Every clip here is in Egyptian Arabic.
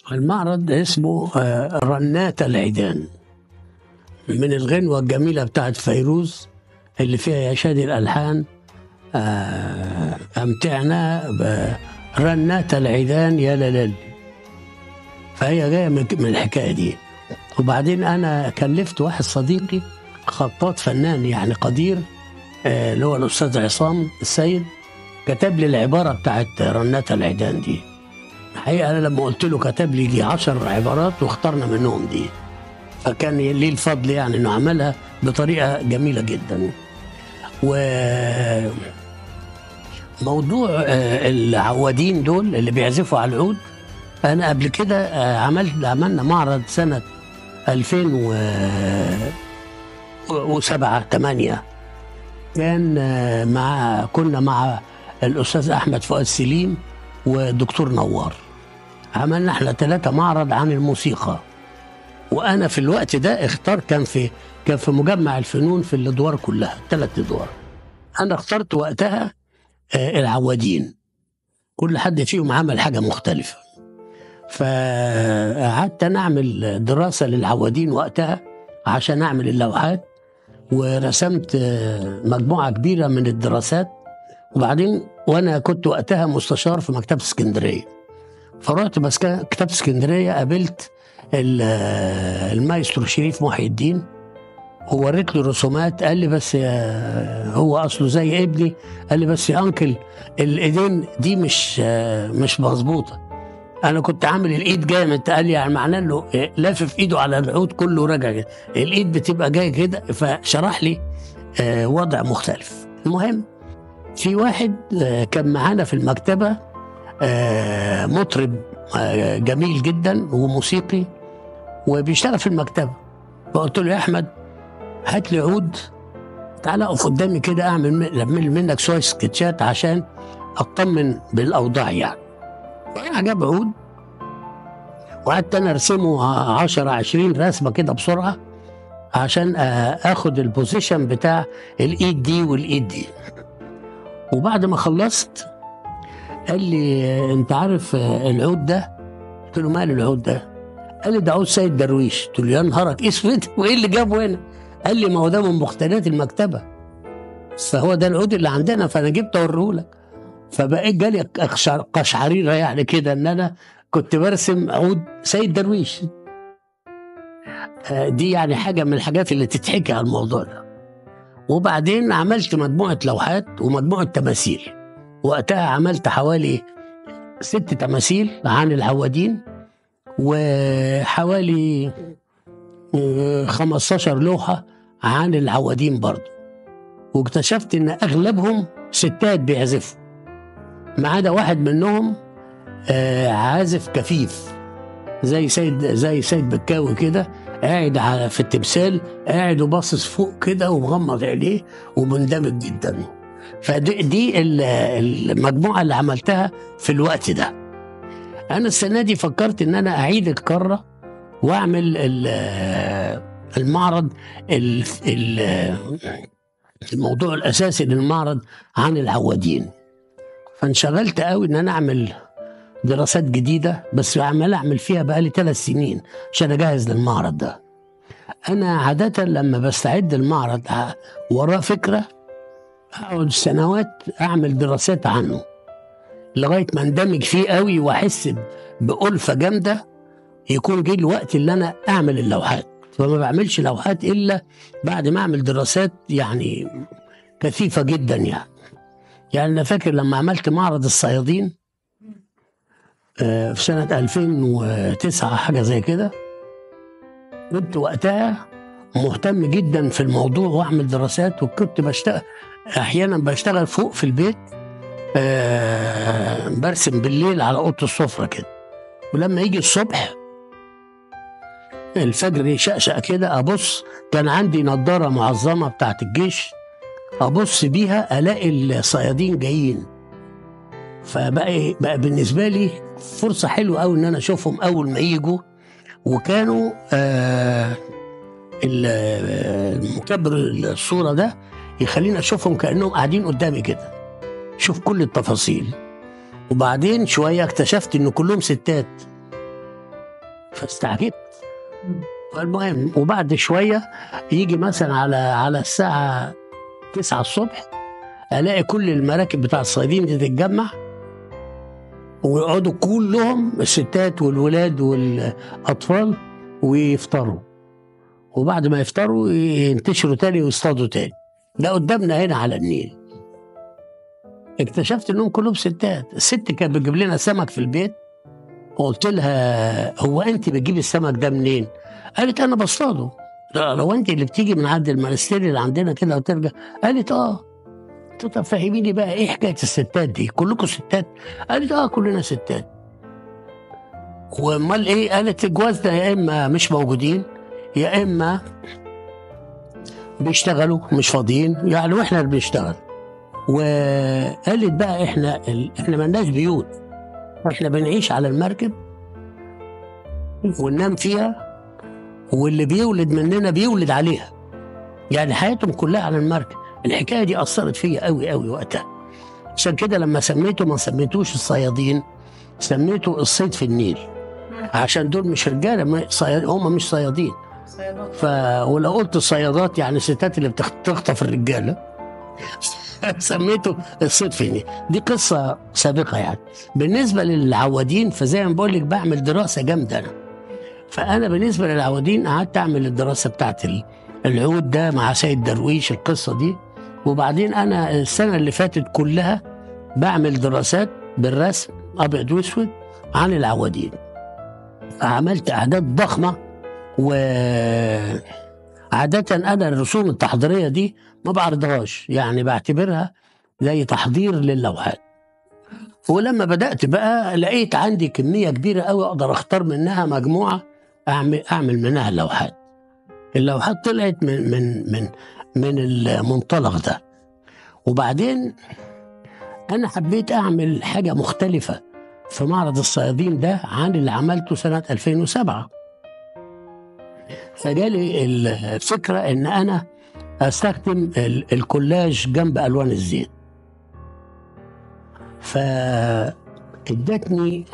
المعرض اسمه آه، رنات العيدان من الغنوة الجميلة بتاعت فيروز اللي فيها يا شادي الألحان آه، أمتعنا برنات العيدان يا للل فهي جاية من من الحكاية دي وبعدين أنا كلفت واحد صديقي خطاط فنان يعني قدير آه، اللي هو الأستاذ عصام السيد كتب لي العبارة بتاعت رنات العيدان دي الحقيقة أنا لما قلت له كتب لي دي عشر عبارات واخترنا منهم دي فكان ليه الفضل يعني انه عملها بطريقه جميله جدا و موضوع آه، العوادين دول اللي بيعزفوا على العود انا قبل كده آه، عملت عملنا معرض سنه 2007 8 كان آه، مع كنا مع الاستاذ احمد فؤاد سليم ودكتور نوار عملنا احنا ثلاثه معرض عن الموسيقى وانا في الوقت ده اختار كان في كان في مجمع الفنون في الادوار كلها ثلاث ادوار انا اخترت وقتها آه، العوادين كل حد فيهم عمل حاجه مختلفه فقعدت انا اعمل دراسه للعوادين وقتها عشان اعمل اللوحات ورسمت آه، مجموعه كبيره من الدراسات وبعدين وانا كنت وقتها مستشار في مكتبه اسكندريه فرحت بس مكتبه اسكندريه قابلت ال- المايسترو شريف محي الدين ووريت له رسومات قال لي بس يا- هو اصله زي ابني قال لي بس يا انكل الايدين دي مش مش مظبوطه انا كنت عامل الايد جامد قال لي يعني معناه انه لافف ايده على العود كله راجع كده الايد بتبقى جايه كده فشرح لي آه، وضع مختلف المهم في واحد آه، كان معانا في المكتبه آه، مطرب آه، جميل جدا وموسيقي وبيشتغل في المكتبه فقلت له يا احمد هات لي عود تعالى اقف قدامي كده اعمل من- اعمل منك شويه سكتشات عشان اطمن بالاوضاع يعني عجب عود وقعدت انا ارسمه 10 20 رسمه كده بسرعه عشان آه، اخد البوزيشن بتاع الايد دي والايد دي وبعد ما خلصت قال لي آه، انت عارف آه، العود ده قلت له مال العود ده قال لي ده عود سيد درويش قلت له يا نهارك اسود وايه اللي جابه هنا قال لي ما هو ده من مختلفات المكتبه فهو ده العود اللي عندنا فانا جبت اوريه لك فبقيت جالي أقشع- قشعريره يعني كده ان انا كنت برسم عود سيد درويش آه، دي يعني حاجه من الحاجات اللي تتحكي على الموضوع ده وبعدين عملت مجموعه لوحات ومجموعه تماثيل وقتها عملت حوالي ست تماثيل عن العوادين وحوالي آه، 15 لوحة عن العوادين برضه واكتشفت ان اغلبهم ستات بيعزفوا ما عدا واحد منهم آه، عازف كفيف زي سيد زي سيد بكاوي كده قاعد على في التمثال قاعد وباصص فوق كده ومغمض عينيه ومندمج جدا فدي دي ال- المجموعه اللي عملتها في الوقت ده انا السنه دي فكرت ان انا اعيد الكره واعمل ال- المعرض ال- ال- الموضوع الاساسي للمعرض عن العوادين فانشغلت قوي ان انا اعمل دراسات جديده بس عمال اعمل فيها بقالي ثلاث سنين عشان اجهز للمعرض ده انا عاده لما بستعد المعرض ع- وراه فكره اقعد سنوات اعمل دراسات عنه لغايه ما اندمج فيه قوي واحس ب- بألفة جامده يكون جه الوقت اللي انا اعمل اللوحات فما بعملش لوحات الا بعد ما اعمل دراسات يعني كثيفه جدا يعني يعني انا فاكر لما عملت معرض الصيادين آه، في سنه 2009 حاجه زي كده كنت وقتها مهتم جدا في الموضوع واعمل دراسات وكنت بشتغل احيانا بشتغل فوق في البيت آه، برسم بالليل على اوضه السفره كده ولما يجي الصبح الفجر يشقشق كده ابص كان عندي نضاره معظمه بتاعت الجيش ابص بيها الاقي الصيادين جايين فبقى بقى بالنسبه لي فرصه حلوه قوي ان انا اشوفهم اول ما يجوا وكانوا آه ال- آه، المكبر الصوره ده يخليني اشوفهم كانهم قاعدين قدامي كده شوف كل التفاصيل وبعدين شويه اكتشفت ان كلهم ستات فاستعجبت المهم وبعد شويه يجي مثلا على على الساعه 9 الصبح الاقي كل المراكب بتاع الصيادين دي تتجمع ويقعدوا كلهم الستات والولاد والاطفال ويفطروا وبعد ما يفطروا ينتشروا تاني ويصطادوا تاني ده قدامنا هنا على النيل اكتشفت انهم كلهم ستات الست كانت بتجيب لنا سمك في البيت وقلت لها هو انت بتجيبي السمك ده منين قالت انا بصطاده لا، لو انت اللي بتيجي من عند المنستير اللي عندنا كده وترجع قالت اه قلت لها طب فهميني بقى ايه حكايه الستات دي كلكم ستات قالت اه كلنا ستات وامال ايه قالت جوازنا يا اما مش موجودين يا اما بيشتغلوا مش فاضيين يعني واحنا اللي بنشتغل وقالت بقى احنا ال... احنا ملناش بيوت احنا بنعيش على المركب وننام فيها واللي بيولد مننا بيولد عليها يعني حياتهم كلها على المركب الحكايه دي اثرت فيا قوي قوي وقتها عشان كده لما سميته ما سميتوش الصيادين سميته الصيد في النيل عشان دول مش رجاله ما- صياد هم مش صيادين ف ولو قلت الصيادات يعني الستات اللي بتخ- بتخطف الرجاله سميته الصيد في النيل دي قصه سابقه يعني بالنسبه للعوادين فزي ما بقول لك بعمل دراسه جامده انا فانا بالنسبه للعوادين قعدت اعمل الدراسه بتاعت ال- العود ده مع سيد درويش القصه دي وبعدين انا السنه اللي فاتت كلها بعمل دراسات بالرسم ابيض واسود عن العوادين عملت اعداد ضخمه و عادة أنا الرسوم التحضيرية دي ما بعرضهاش يعني بعتبرها زي تحضير للوحات ولما بدأت بقى لقيت عندي كمية كبيرة قوي أقدر أختار منها مجموعة أعمل أعمل منها اللوحات اللوحات طلعت من من من من المنطلق ده وبعدين أنا حبيت أعمل حاجة مختلفة في معرض الصيادين ده عن اللي عملته سنة 2007 فجالي الفكرة إن أنا أستخدم ال- الكولاج جنب ألوان الزيت فادتني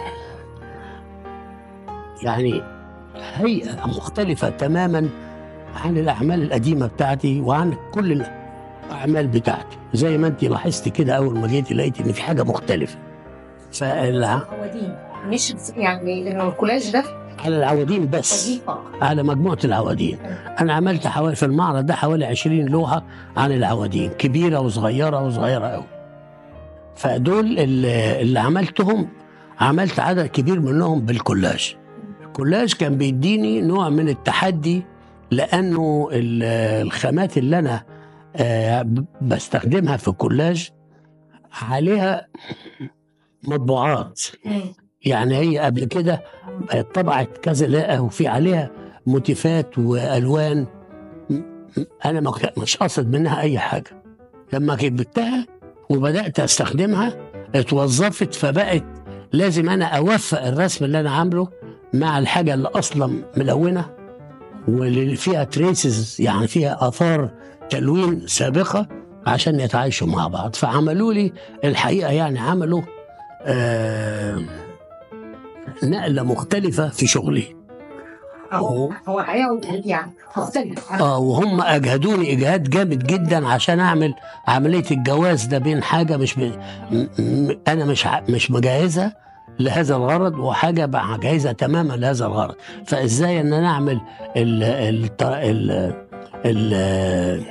يعني هيئة مختلفة تماما عن الأعمال القديمة بتاعتي وعن كل الأعمال بتاعتي زي ما أنت لاحظتي كده أول ما جيتي لقيت إن في حاجة مختلفة فالع... عوادين مش يعني انه الكولاج ده على العوادين بس وظيفه على مجموعة العوادين أنا عملت حوالي في المعرض ده حوالي 20 لوحة عن العوادين كبيرة وصغيرة وصغيرة أوي فدول اللي, اللي عملتهم عملت عدد كبير منهم بالكولاج الكولاج كان بيديني نوع من التحدي لأنه ال- الخامات اللي أنا آه، ب- بستخدمها في الكولاج عليها مطبوعات يعني هي قبل كده طبعت كذا لاقه وفي عليها موتيفات والوان م- م- انا ما ك- مش قاصد منها اي حاجه لما جبتها وبدات استخدمها اتوظفت فبقت لازم انا اوفق الرسم اللي انا عامله مع الحاجه اللي اصلا ملونه واللي فيها تريسز يعني فيها اثار تلوين سابقه عشان يتعايشوا مع بعض فعملوا لي الحقيقه يعني عملوا آه نقله مختلفه في شغلي هو هو حقيقه يعني مختلف اه وهم اجهدوني اجهاد جامد جدا عشان اعمل عمليه الجواز ده بين حاجه مش ب... م... م... انا مش ع... مش مجهزها لهذا الغرض وحاجه بقى جاهزه تماما لهذا الغرض فازاي ان انا اعمل ال... ال... ال... ال...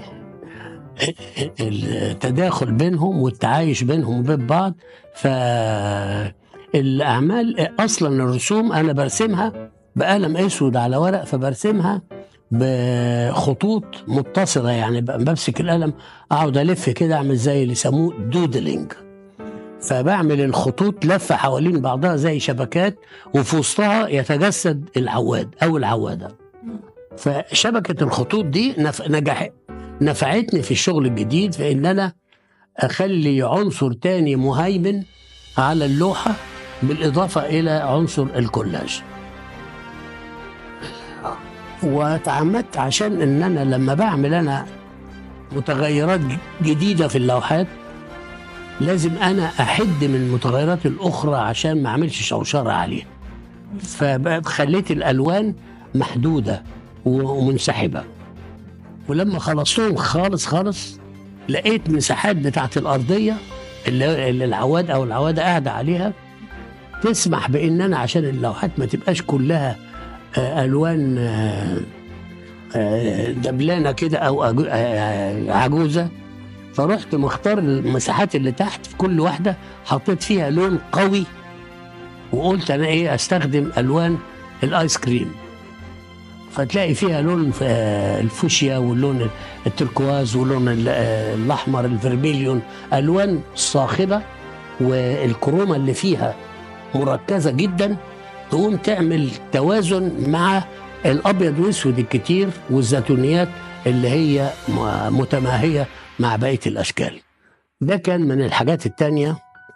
التداخل بينهم والتعايش بينهم وبين بعض فالاعمال اصلا الرسوم انا برسمها بقلم اسود على ورق فبرسمها بخطوط متصله يعني ب- بمسك القلم اقعد الف كده اعمل زي اللي يسموه دودلينج فبعمل الخطوط لفه حوالين بعضها زي شبكات وفي وسطها يتجسد العواد او العواده فشبكه الخطوط دي نف... نجح نفعتني في الشغل الجديد في ان انا اخلي عنصر تاني مهيمن على اللوحه بالاضافه الى عنصر الكولاج وتعمدت عشان ان انا لما بعمل انا متغيرات جديده في اللوحات لازم انا احد من المتغيرات الاخرى عشان ما اعملش شوشره عليها فخليت الالوان محدوده ومنسحبه ولما خلصتهم خالص خالص لقيت مساحات بتاعت الارضيه اللي اللي العواد او العواده قاعده عليها تسمح بان انا عشان اللوحات ما تبقاش كلها آه، الوان آه، آه، دبلانه كده او أجو- آه، عجوزه فرحت مختار المساحات اللي تحت في كل واحده حطيت فيها لون قوي وقلت انا ايه استخدم الوان الايس كريم فتلاقي فيها لون آه، الفوشيا واللون التركواز واللون ال- آه، الاحمر الفرميليون الوان صاخبه والكرومه اللي فيها مركزه جدا تقوم تعمل توازن مع الابيض والاسود الكتير والزيتونيات اللي هي م- متماهيه مع بقيه الاشكال ده كان من الحاجات التانية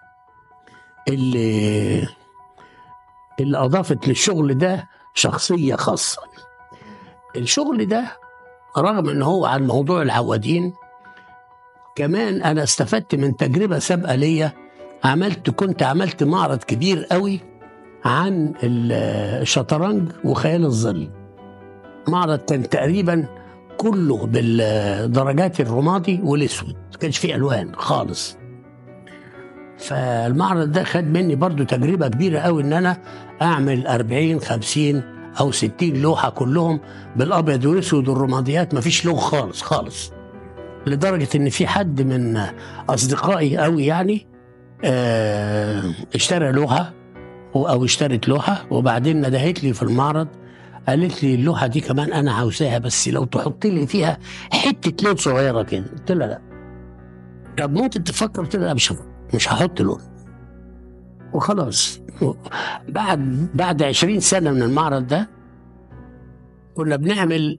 اللي اللي اضافت للشغل ده شخصيه خاصه الشغل ده رغم ان هو عن موضوع العوادين كمان انا استفدت من تجربه سابقه ليا عملت كنت عملت معرض كبير قوي عن ال- الشطرنج وخيال الظل معرض كان تقريبا كله بالدرجات الرمادي والاسود ما كانش فيه الوان خالص فالمعرض ده خد مني برضو تجربه كبيره قوي ان انا اعمل 40 50 او 60 لوحه كلهم بالابيض والاسود والرماديات مفيش لون خالص خالص لدرجه ان في حد من اصدقائي قوي يعني آه، اشترى لوحه او اشترت لوحه وبعدين ندهت لي في المعرض قالت لي اللوحه دي كمان انا عاوزاها بس لو تحط لي فيها حته لون صغيره كده قلت لها لا طب ممكن تفكر قلت لها لا مش هفكر. مش هحط لون وخلاص بعد بعد 20 سنه من المعرض ده كنا بنعمل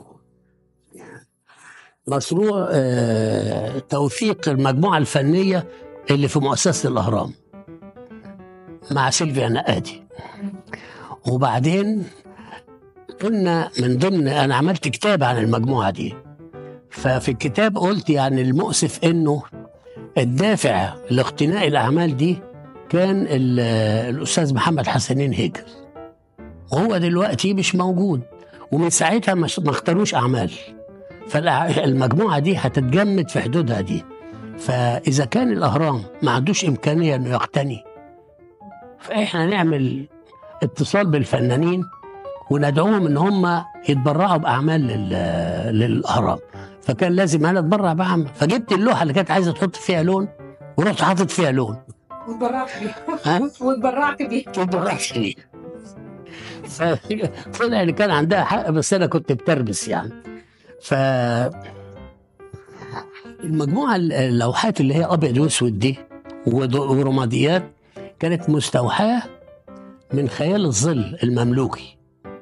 مشروع آه، توثيق المجموعه الفنيه اللي في مؤسسه الاهرام مع سيلفيا نقادي وبعدين قلنا من ضمن انا عملت كتاب عن المجموعه دي ففي الكتاب قلت يعني المؤسف انه الدافع لاقتناء الاعمال دي كان ال- الاستاذ محمد حسنين هيكل وهو دلوقتي مش موجود ومن ساعتها مش- ما اختاروش اعمال فالمجموعه دي هتتجمد في حدودها دي فاذا كان الاهرام ما عندوش امكانيه انه يقتني فاحنا نعمل اتصال بالفنانين وندعوهم ان هم يتبرعوا باعمال لل- للاهرام فكان لازم انا اتبرع بعمل فجبت اللوحه اللي كانت عايزه تحط فيها لون ورحت حاطط فيها لون واتبرعت بيه ها واتبرعت بيه اتبرعت ليه فطلع اللي كان عندها حق بس انا كنت بتربس يعني ف المجموعه اللوحات اللي هي ابيض واسود دي وض- ورماديات كانت مستوحاه من خيال الظل المملوكي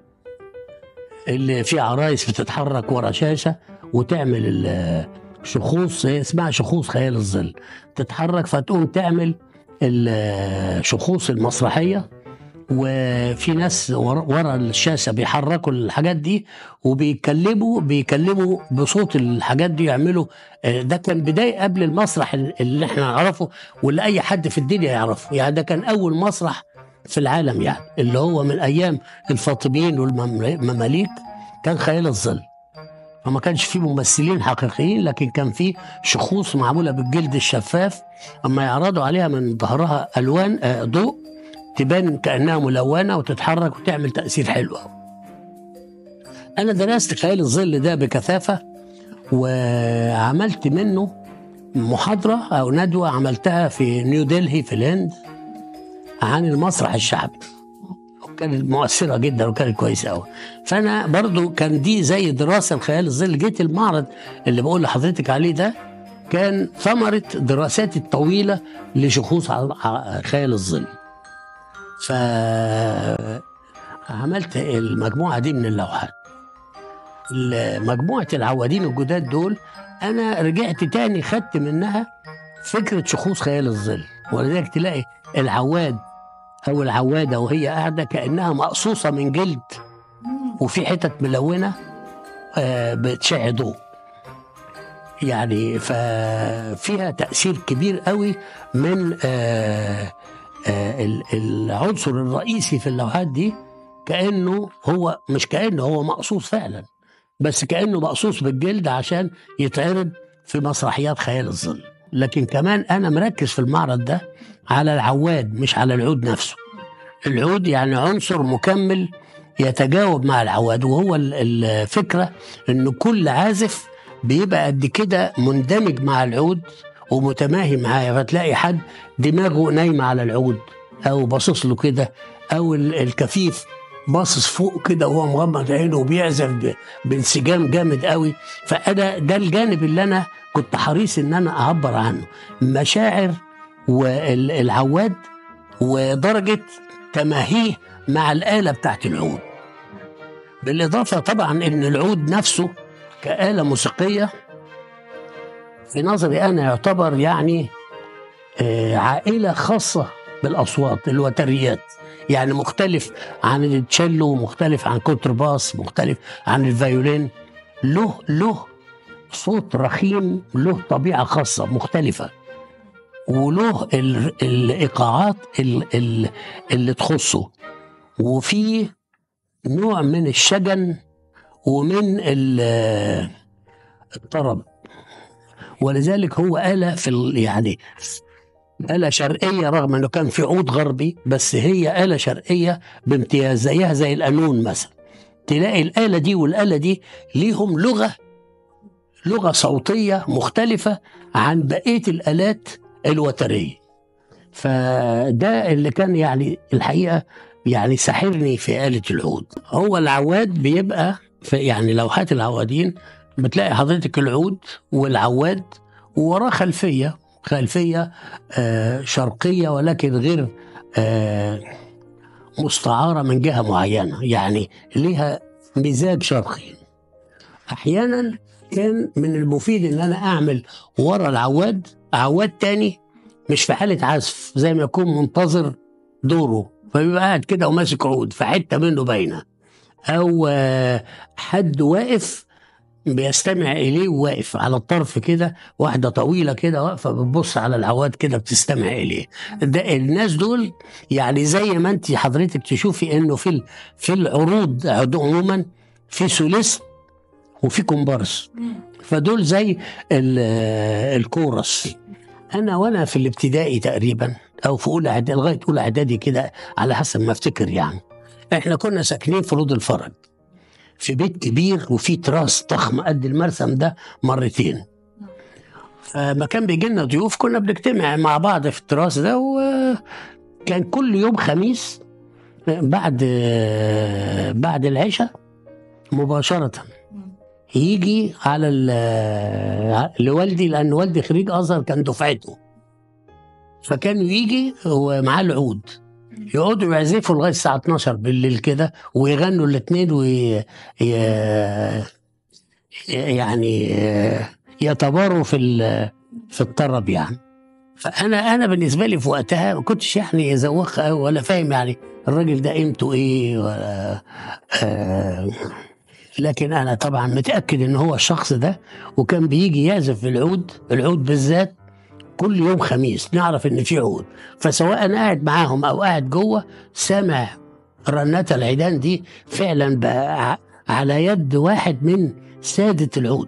اللي فيه عرايس بتتحرك ورا شاشه وتعمل ال- شخوص هي اسمها شخوص خيال الظل تتحرك فتقوم تعمل الشخوص المسرحيه وفي ناس ورا ورا الشاشه بيحركوا الحاجات دي وبيتكلموا بيكلموا بصوت الحاجات دي يعملوا آه، ده كان بدايه قبل المسرح اللي احنا نعرفه واللي اي حد في الدنيا يعرفه يعني ده كان اول مسرح في العالم يعني اللي هو من ايام الفاطميين والمماليك كان خيال الظل فما كانش فيه ممثلين حقيقيين لكن كان فيه شخوص معموله بالجلد الشفاف اما يعرضوا عليها من ظهرها الوان آه، ضوء تبان كانها ملونه وتتحرك وتعمل تاثير حلو أوي. انا درست خيال الظل ده بكثافه وعملت منه محاضره او ندوه عملتها في نيو دلهي في الهند عن المسرح الشعبي كانت مؤثره جدا وكانت كويسه قوي فانا برضو كان دي زي دراسه لخيال الظل جيت المعرض اللي بقول لحضرتك عليه ده كان ثمره دراساتي الطويله لشخوص ع- ع- خيال الظل فعملت المجموعه دي من اللوحات مجموعه العوادين الجداد دول انا رجعت تاني خدت منها فكره شخوص خيال الظل ولذلك تلاقي العواد او العواده وهي قاعده كانها مقصوصه من جلد وفي حتت ملونه آه، بتشع ضوء يعني ففيها تاثير كبير قوي من آه، آه، ال- العنصر الرئيسي في اللوحات دي كانه هو مش كانه هو مقصوص فعلا بس كانه مقصوص بالجلد عشان يتعرض في مسرحيات خيال الظل لكن كمان انا مركز في المعرض ده على العواد مش على العود نفسه العود يعني عنصر مكمل يتجاوب مع العواد وهو ال- الفكره ان كل عازف بيبقى قد كده مندمج مع العود ومتماهي معاه فتلاقي حد دماغه نايمه على العود او باصص له كده او ال- الكفيف باصص فوق كده وهو مغمض عينه وبيعزف ب- بانسجام جامد قوي فانا ده الجانب اللي انا كنت حريص ان انا اعبر عنه مشاعر والعواد ودرجه تماهيه مع الاله بتاعت العود بالاضافه طبعا ان العود نفسه كاله موسيقيه في نظري انا يعتبر يعني آه، عائله خاصه بالاصوات الوتريات يعني مختلف عن التشيلو مختلف عن كونترباس مختلف عن الفيولين له له صوت رخيم له طبيعه خاصه مختلفه وله ال- الايقاعات ال- ال- اللي تخصه وفي نوع من الشجن ومن ال- الطرب ولذلك هو آلة في ال- يعني آلة شرقية رغم انه كان في عود غربي بس هي آلة شرقية بامتياز زيها زي القانون مثلا تلاقي الآلة دي والآلة دي ليهم لغة لغة صوتية مختلفة عن بقية الآلات الوترية فده اللي كان يعني الحقيقة يعني ساحرني في آلة العود هو العواد بيبقى في يعني لوحات العوادين بتلاقي حضرتك العود والعواد ووراه خلفية خلفية آه شرقية ولكن غير آه مستعارة من جهة معينة يعني ليها مزاج شرقي أحيانا كان من المفيد إن أنا أعمل ورا العواد عواد تاني مش في حالة عزف زي ما يكون منتظر دوره فبيبقى قاعد كده وماسك عود فحتة منه باينة أو آه، حد واقف بيستمع إليه وواقف على الطرف كده واحدة طويلة كده واقفة بتبص على العواد كده بتستمع إليه ده الناس دول يعني زي ما أنت حضرتك تشوفي إنه في ال- في العروض عموما في سوليست وفي كومبارس فدول زي ال- الكورس انا وانا في الابتدائي تقريبا او في اولى اعدادي لغايه اولى اعدادي كده على حسب ما افتكر يعني احنا كنا ساكنين في رود الفرج في بيت كبير وفي تراس ضخم قد المرسم ده مرتين فما كان بيجي لنا ضيوف كنا بنجتمع مع بعض في التراس ده وكان كل يوم خميس بعد بعد العشاء مباشره يجي على ال- لوالدي لان والدي خريج ازهر كان دفعته فكان يجي ومعاه العود يقعدوا يعزفوا لغايه الساعه 12 بالليل كده ويغنوا الاثنين وي ي- يعني يتباروا في ال- في الطرب يعني فانا انا بالنسبه لي في وقتها ما كنتش يعني ذوق قوي ولا فاهم يعني الراجل ده قيمته ايه ولا آه لكن انا طبعا متاكد ان هو الشخص ده وكان بيجي يعزف في العود العود بالذات كل يوم خميس نعرف ان في عود فسواء انا قاعد معاهم او قاعد جوه سامع رنات العيدان دي فعلا بقى ع- على يد واحد من سادة العود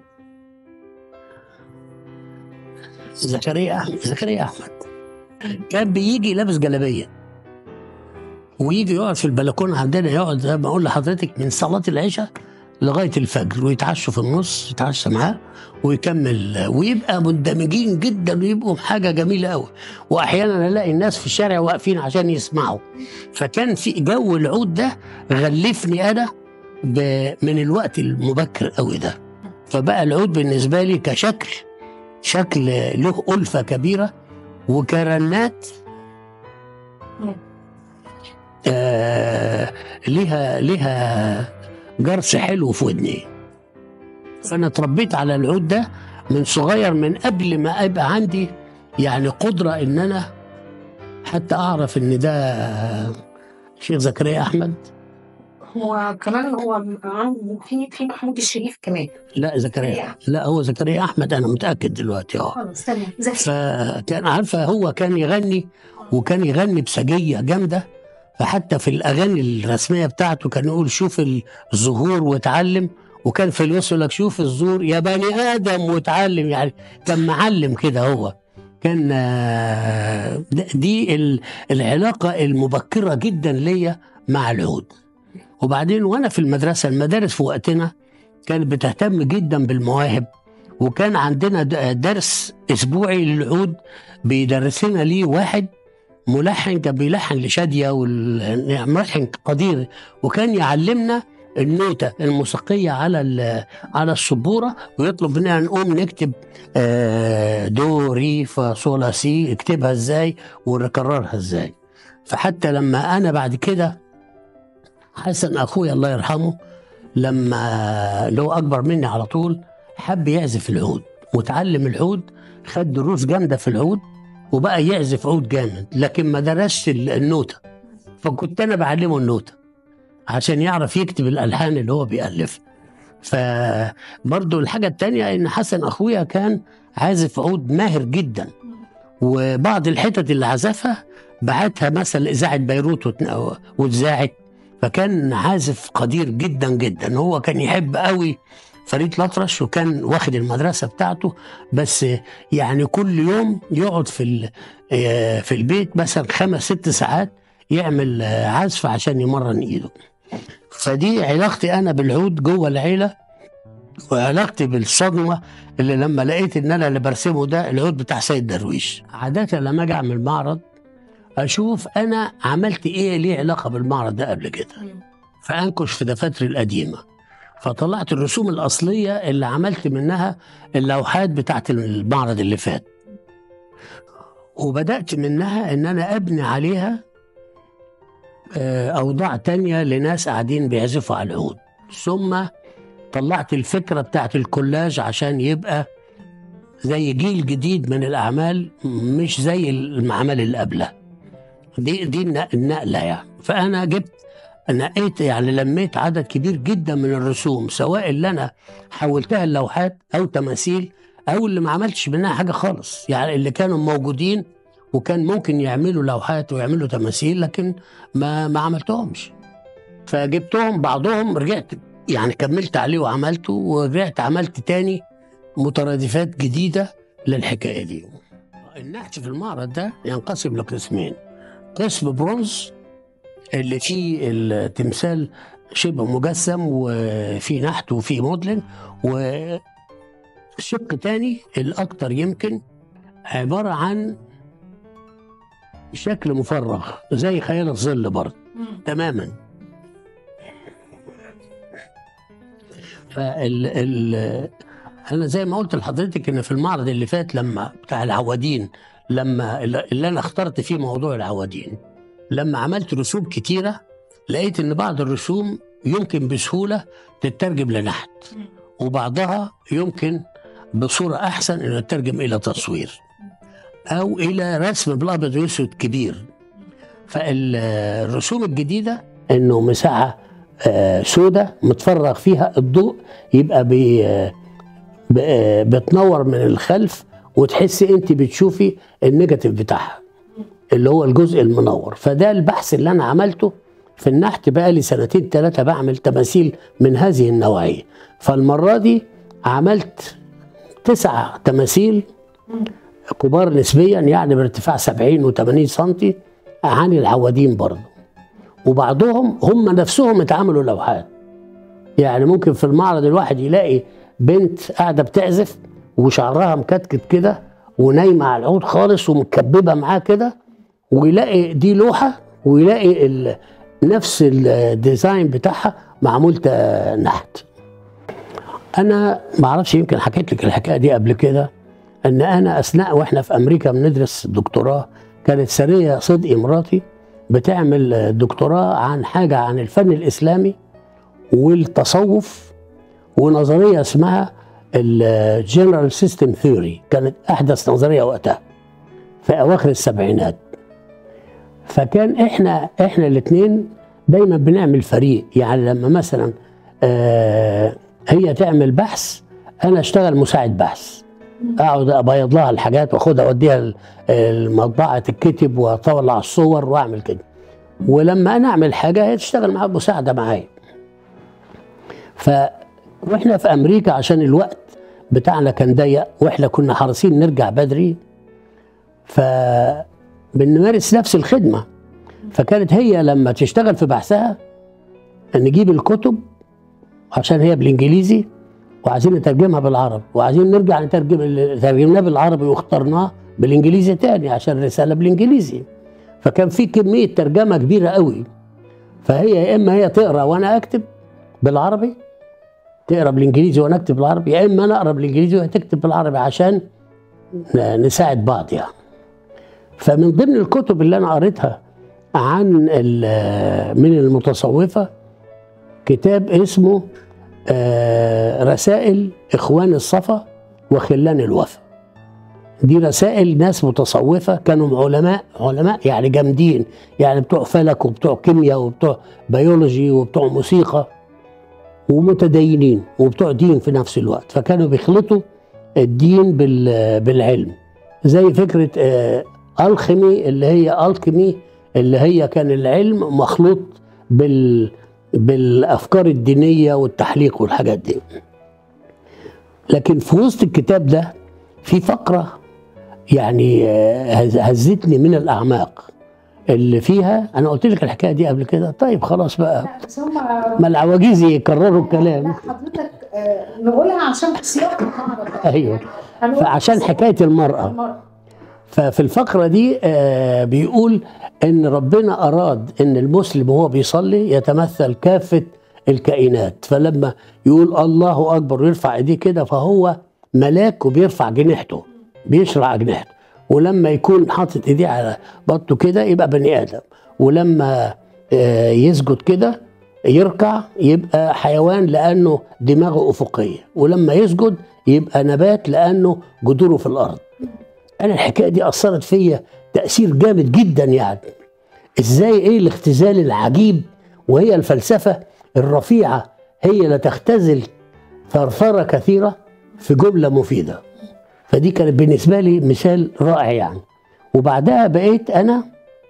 زكريا أحمد زكريا أحمد كان بيجي لابس جلابية ويجي يقعد في البلكونة عندنا يقعد زي ما أقول لحضرتك من صلاة العشاء لغاية الفجر ويتعشوا في النص يتعشى معاه ويكمل ويبقى مندمجين جدا ويبقوا حاجة جميلة قوي وأحيانا ألاقي الناس في الشارع واقفين عشان يسمعوا فكان في جو العود ده غلفني أنا ب- من الوقت المبكر قوي ده فبقى العود بالنسبة لي كشكل شكل له ألفة كبيرة وكرنات آه ليها ليها جرس حلو في ودني فأنا اتربيت على العود ده من صغير من قبل ما أبقى عندي يعني قدرة إن أنا حتى أعرف إن ده شيخ زكريا أحمد هو كمان هو عنده في في محمود الشريف كمان لا زكريا لا هو زكريا أحمد أنا متأكد دلوقتي أه خلاص تمام زكي فكان عارفه هو كان يغني وكان يغني بسجيه جامده فحتى في الاغاني الرسميه بتاعته كان يقول شوف الزهور واتعلم وكان في الوصف يقول لك شوف الزهور يا بني ادم واتعلم يعني كان معلم كده هو كان آه، دي ال- العلاقه المبكره جدا ليا مع العود وبعدين وانا في المدرسه المدارس في وقتنا كانت بتهتم جدا بالمواهب وكان عندنا د- درس اسبوعي للعود بيدرس لنا ليه واحد ملحن كان بيلحن لشاديه والملحن قدير وكان يعلمنا النوتة الموسيقية على ال- على السبورة ويطلب مننا نقوم نكتب آه، دو ري فا صول لا سي اكتبها ازاي ونكررها ازاي فحتى لما انا بعد كده حسن اخويا الله يرحمه لما لو اكبر مني على طول حب يعزف العود وتعلم العود خد دروس جامده في العود وبقى يعزف عود جامد لكن ما درسش ال- النوته فكنت انا بعلمه النوته عشان يعرف يكتب الالحان اللي هو بيالفها فبرضه الحاجه التانية ان حسن اخويا كان عازف عود ماهر جدا وبعض الحتت اللي عزفها بعتها مثلا اذاعه بيروت وت- واتذاعت فكان عازف قدير جدا جدا هو كان يحب قوي فريد الأطرش وكان واخد المدرسة بتاعته بس يعني كل يوم يقعد في ال- آه، في البيت مثلا خمس ست ساعات يعمل آه، عزف عشان يمرن ايده فدي علاقتي انا بالعود جوه العيله وعلاقتي بالصدمه اللي لما لقيت ان انا اللي برسمه ده العود بتاع سيد درويش عاده لما اجي اعمل معرض اشوف انا عملت ايه ليه علاقه بالمعرض ده قبل كده فانكش في دفاتري القديمه فطلعت الرسوم الاصليه اللي عملت منها اللوحات بتاعت المعرض اللي فات وبدات منها ان انا ابني عليها آه، اوضاع تانية لناس قاعدين بيعزفوا على العود ثم طلعت الفكره بتاعت الكولاج عشان يبقى زي جيل جديد من الاعمال مش زي الاعمال اللي قبلها دي دي الن- النقله يعني فانا جبت نقيت يعني لميت عدد كبير جدا من الرسوم سواء اللي انا حولتها لوحات او تماثيل او اللي ما عملتش منها حاجه خالص يعني اللي كانوا موجودين وكان ممكن يعملوا لوحات ويعملوا تماثيل لكن ما ما عملتهمش فجبتهم بعضهم رجعت يعني كملت عليه وعملته ورجعت عملت تاني مترادفات جديده للحكايه دي النحت في المعرض ده ينقسم لقسمين قسم برونز اللي فيه التمثال شبه مجسم وفي نحت وفي موديلنج وشق تاني الاكتر يمكن عباره عن شكل مفرغ زي خيال الظل برضه تماما فال ال انا زي ما قلت لحضرتك ان في المعرض اللي فات لما بتاع العوادين لما اللي انا اخترت فيه موضوع العوادين لما عملت رسوم كتيره لقيت ان بعض الرسوم يمكن بسهوله تترجم لنحت وبعضها يمكن بصوره احسن ان تترجم الى تصوير او الى رسم بالابيض واسود كبير فالرسوم الجديده انه مساحه آه، سودة متفرغ فيها الضوء يبقى بي آه، ب- آه، بتنور من الخلف وتحسي انت بتشوفي النيجاتيف بتاعها اللي هو الجزء المنور فده البحث اللي انا عملته في النحت بقى لي سنتين ثلاثه بعمل تماثيل من هذه النوعيه فالمره دي عملت تسع تماثيل كبار نسبيا يعني بارتفاع 70 و80 سنتي عن العوادين برضه وبعضهم هم نفسهم اتعملوا لوحات يعني ممكن في المعرض الواحد يلاقي بنت قاعده بتعزف وشعرها مكتكت كده ونايمه على العود خالص ومكببه معاه كده ويلاقي دي لوحه ويلاقي ال... نفس الديزاين بتاعها معمول تا- نحت انا ما اعرفش يمكن حكيت لك الحكايه دي قبل كده ان انا اثناء واحنا في امريكا بندرس دكتوراه كانت سريه صدقي مراتي بتعمل دكتوراه عن حاجه عن الفن الاسلامي والتصوف ونظريه اسمها الجنرال سيستم ثيوري كانت احدث نظريه وقتها في اواخر السبعينات فكان احنا احنا الاثنين دايما بنعمل فريق يعني لما مثلا آه هي تعمل بحث انا اشتغل مساعد بحث اقعد ابيض لها الحاجات واخدها اوديها ال- المطبعه تتكتب واطلع الصور واعمل كده ولما انا اعمل حاجه هي تشتغل معايا مساعده معايا ف واحنا في امريكا عشان الوقت بتاعنا كان ضيق واحنا كنا حريصين نرجع بدري ف بنمارس نفس الخدمه فكانت هي لما تشتغل في بحثها نجيب الكتب عشان هي بالانجليزي وعايزين نترجمها بالعربي وعايزين نرجع نترجم اللي ترجمناه بالعربي واخترناه بالانجليزي تاني عشان الرساله بالانجليزي فكان في كميه ترجمه كبيره قوي فهي يا اما هي تقرا وانا اكتب بالعربي تقرا بالانجليزي وانا اكتب بالعربي يا اما انا اقرا بالانجليزي وهي تكتب بالعربي عشان ن- نساعد بعض يعني فمن ضمن الكتب اللي انا قريتها عن ال- من المتصوفه كتاب اسمه آه، رسائل اخوان الصفا وخلان الوفا دي رسائل ناس متصوفه كانوا علماء علماء يعني جامدين يعني بتوع فلك وبتوع كيمياء وبتوع بيولوجي وبتوع موسيقى ومتدينين وبتوع دين في نفس الوقت فكانوا بيخلطوا الدين بال- بالعلم زي فكره آه، الخيمي اللي هي الكيمي اللي هي كان العلم مخلوط بال بالافكار الدينيه والتحليق والحاجات دي لكن في وسط الكتاب ده في فقره يعني آه، هز- هزتني من الاعماق اللي فيها انا قلت لك الحكايه دي قبل كده طيب خلاص بقى لا بس هم ما العواجيز يكرروا الكلام لا حضرتك آه، نقولها عشان سياق المعرض ايوه هنقول فعشان حكايه المراه المرأة. ففي الفقرة دي آه، بيقول إن ربنا أراد إن المسلم وهو بيصلي يتمثل كافة الكائنات فلما يقول الله أكبر ويرفع إيديه كده فهو ملاك وبيرفع جناحته بيشرع جناحته ولما يكون حاطط إيديه على بطنه كده يبقى بني آدم ولما آه، يسجد كده يركع يبقى حيوان لأنه دماغه أفقية ولما يسجد يبقى نبات لأنه جذوره في الأرض انا الحكايه دي اثرت فيا تاثير جامد جدا يعني ازاي ايه الاختزال العجيب وهي الفلسفه الرفيعه هي لا تختزل ثرثره كثيره في جمله مفيده فدي كانت بالنسبه لي مثال رائع يعني وبعدها بقيت انا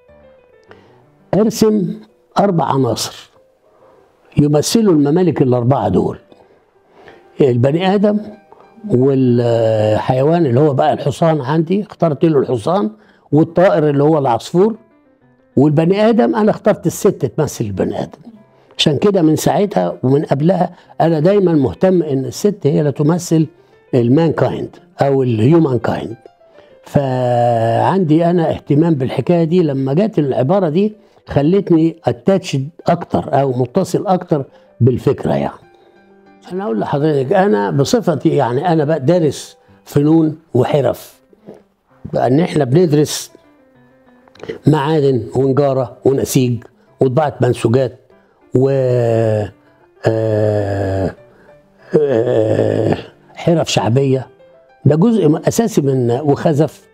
ارسم اربع عناصر يمثلوا الممالك الاربعه دول البني ادم والحيوان اللي هو بقى الحصان عندي اخترت له الحصان والطائر اللي هو العصفور والبني ادم انا اخترت الست تمثل البني ادم عشان كده من ساعتها ومن قبلها انا دايما مهتم ان الست هي اللي تمثل المان كايند او الهيومان كايند فعندي انا اهتمام بالحكايه دي لما جت العباره دي خلتني اتاتش اكتر او متصل اكتر بالفكره يعني انا اقول لحضرتك انا بصفتي يعني انا بقى دارس فنون وحرف لان احنا بندرس معادن ونجاره ونسيج وطباعه منسوجات و آه، آه، حرف شعبيه ده جزء اساسي من وخزف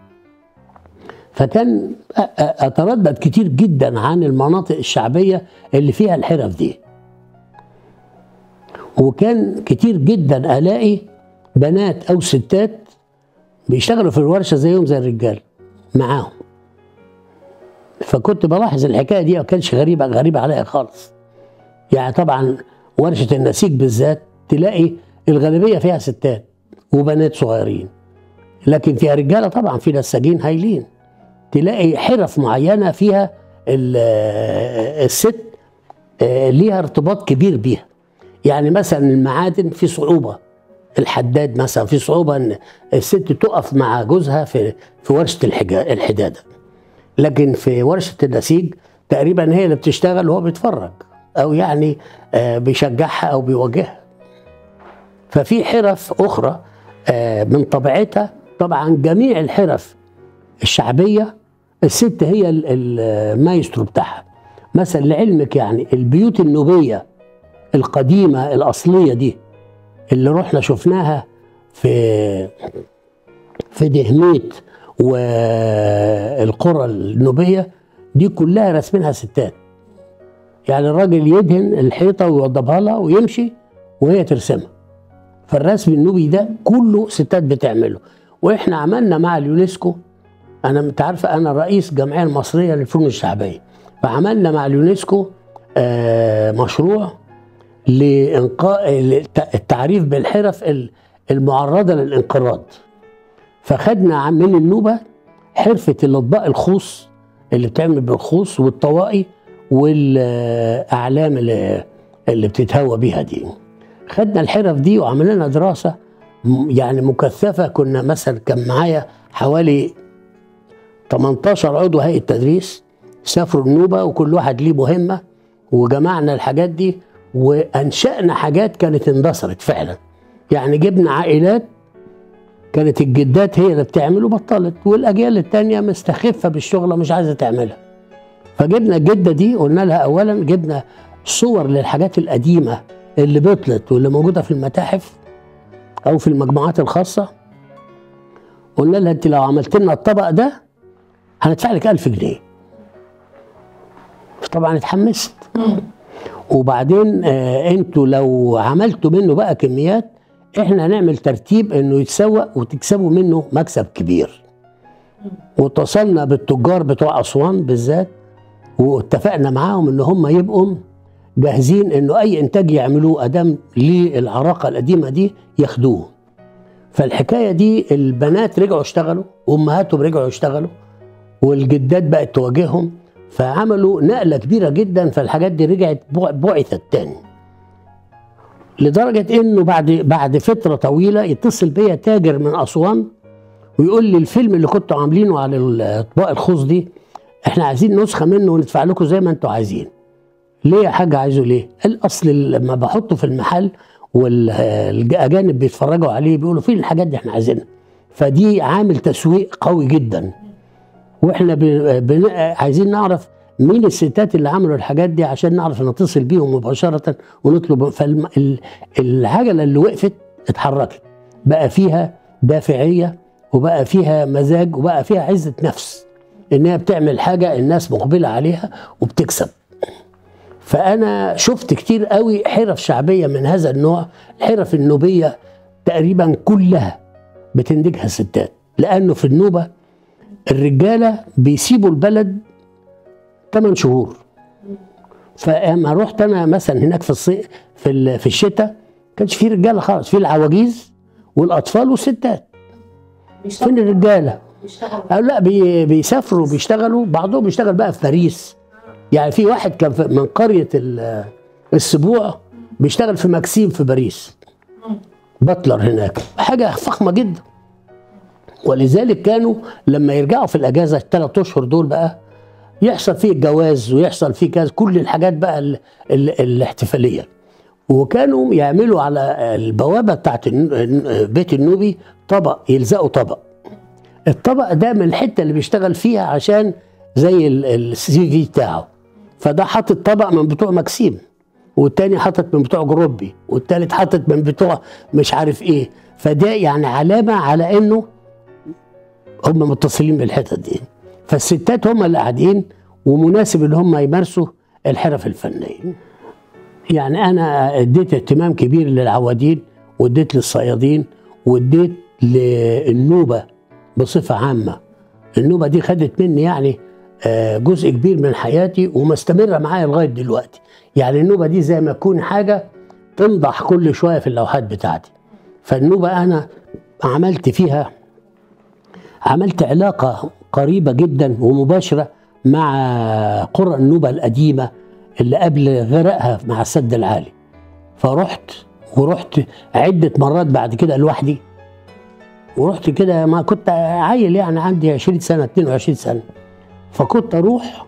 فكان أ- أ- اتردد كتير جدا عن المناطق الشعبيه اللي فيها الحرف دي وكان كتير جدا الاقي بنات او ستات بيشتغلوا في الورشه زيهم زي الرجال معاهم فكنت بلاحظ الحكايه دي ما كانش غريبه غريبه عليا خالص يعني طبعا ورشه النسيج بالذات تلاقي الغالبيه فيها ستات وبنات صغيرين لكن فيها رجاله طبعا في نساجين هايلين تلاقي حرف معينه فيها ال- الست آه، ليها ارتباط كبير بيها يعني مثلا المعادن في صعوبه الحداد مثلا في صعوبه ان الست تقف مع جوزها في في ورشه الحجا- الحداده لكن في ورشه النسيج تقريبا هي اللي بتشتغل وهو بيتفرج او يعني آه، بيشجعها او بيواجهها ففي حرف اخرى آه، من طبيعتها طبعا جميع الحرف الشعبيه الست هي ال- ال- المايسترو بتاعها مثلا لعلمك يعني البيوت النوبيه القديمه الاصليه دي اللي رحنا شفناها في في دهميت والقرى النوبيه دي كلها رسمينها ستات يعني الراجل يدهن الحيطه ويوضبها لها ويمشي وهي ترسمها فالرسم النوبي ده كله ستات بتعمله واحنا عملنا مع اليونسكو انا انت عارفه انا رئيس الجمعيه المصريه للفنون الشعبيه فعملنا مع اليونسكو آه، مشروع لانقاء التعريف بالحرف ال- المعرضه للانقراض فخدنا عن- من النوبه حرفه الاطباق الخوص اللي بتعمل بالخوص والطواقي والاعلام اللي, اللي بتتهوى بيها دي خدنا الحرف دي وعملنا لنا دراسه م- يعني مكثفه كنا مثلا كان معايا حوالي 18 عضو هيئه تدريس سافروا النوبه وكل واحد ليه مهمه وجمعنا الحاجات دي وانشانا حاجات كانت اندثرت فعلا يعني جبنا عائلات كانت الجدات هي اللي بتعمل وبطلت والاجيال التانية مستخفه بالشغله مش عايزه تعملها فجبنا الجده دي قلنا لها اولا جبنا صور للحاجات القديمه اللي بطلت واللي موجوده في المتاحف او في المجموعات الخاصه قلنا لها انت لو عملت لنا الطبق ده هندفع لك 1000 جنيه طبعا اتحمست وبعدين آه انتوا لو عملتوا منه بقى كميات احنا هنعمل ترتيب انه يتسوق وتكسبوا منه مكسب كبير واتصلنا بالتجار بتوع اسوان بالذات واتفقنا معاهم ان هم يبقوا جاهزين انه اي انتاج يعملوه ادام للعراقه القديمه دي ياخدوه فالحكايه دي البنات رجعوا اشتغلوا وامهاتهم رجعوا يشتغلوا والجدات بقت تواجههم فعملوا نقله كبيره جدا فالحاجات دي رجعت بع- بعثت تاني لدرجه انه بعد بعد فتره طويله يتصل بيا تاجر من اسوان ويقول لي الفيلم اللي كنتوا عاملينه على الاطباق الخوص دي احنا عايزين نسخه منه وندفع لكم زي ما انتوا عايزين ليه يا حاج عايزه ليه؟ قال اصل لما بحطه في المحل والاجانب بيتفرجوا عليه بيقولوا فين الحاجات دي احنا عايزينها فدي عامل تسويق قوي جدا واحنا ب- بن- عايزين نعرف مين الستات اللي عملوا الحاجات دي عشان نعرف نتصل بيهم مباشرة ونطلب فالعجلة اللي وقفت اتحركت بقى فيها دافعية وبقى فيها مزاج وبقى فيها عزة نفس انها بتعمل حاجة الناس مقبلة عليها وبتكسب فانا شفت كتير قوي حرف شعبيه من هذا النوع الحرف النوبيه تقريبا كلها بتنتجها الستات لانه في النوبه الرجاله بيسيبوا البلد 8 شهور فاما رحت انا مثلا هناك في الصيف في ال- في الشتاء كانش في رجاله خالص في العواجيز والاطفال والستات فين الرجاله بيشتغلوا قالوا لا بي بيسافروا بيشتغلوا بعضهم بيشتغل بقى في باريس يعني في واحد كان في- من قرية ال- السبوع بيشتغل في مكسيم في باريس بطلر هناك حاجة فخمة جدا ولذلك كانوا لما يرجعوا في الأجازة الثلاث أشهر دول بقى يحصل فيه الجواز ويحصل فيه كذا كل الحاجات بقى ال ال الاحتفالية وكانوا يعملوا على البوابة بتاعت الن- بيت النوبي طبق يلزقوا طبق الطبق ده من الحته اللي بيشتغل فيها عشان زي السي في بتاعه فده حاطط طبق من بتوع مكسيم والتاني حاطط من بتوع جروبي والتالت حاطط من بتوع مش عارف ايه فده يعني علامه على انه هم متصلين بالحتت دي فالستات هم اللي قاعدين ومناسب ان هم يمارسوا الحرف الفنيه يعني انا اديت اهتمام كبير للعوادين واديت للصيادين واديت للنوبه بصفه عامه النوبه دي خدت مني يعني آه، جزء كبير من حياتي ومستمره معايا لغايه دلوقتي يعني النوبه دي زي ما تكون حاجه تنضح كل شويه في اللوحات بتاعتي فالنوبه انا عملت فيها عملت علاقه قريبه جدا ومباشره مع قرى النوبه القديمه اللي قبل غرقها مع السد العالي فرحت ورحت عده مرات بعد كده لوحدي ورحت كده ما كنت عيل يعني عندي 20 سنه 22 سنه فكنت اروح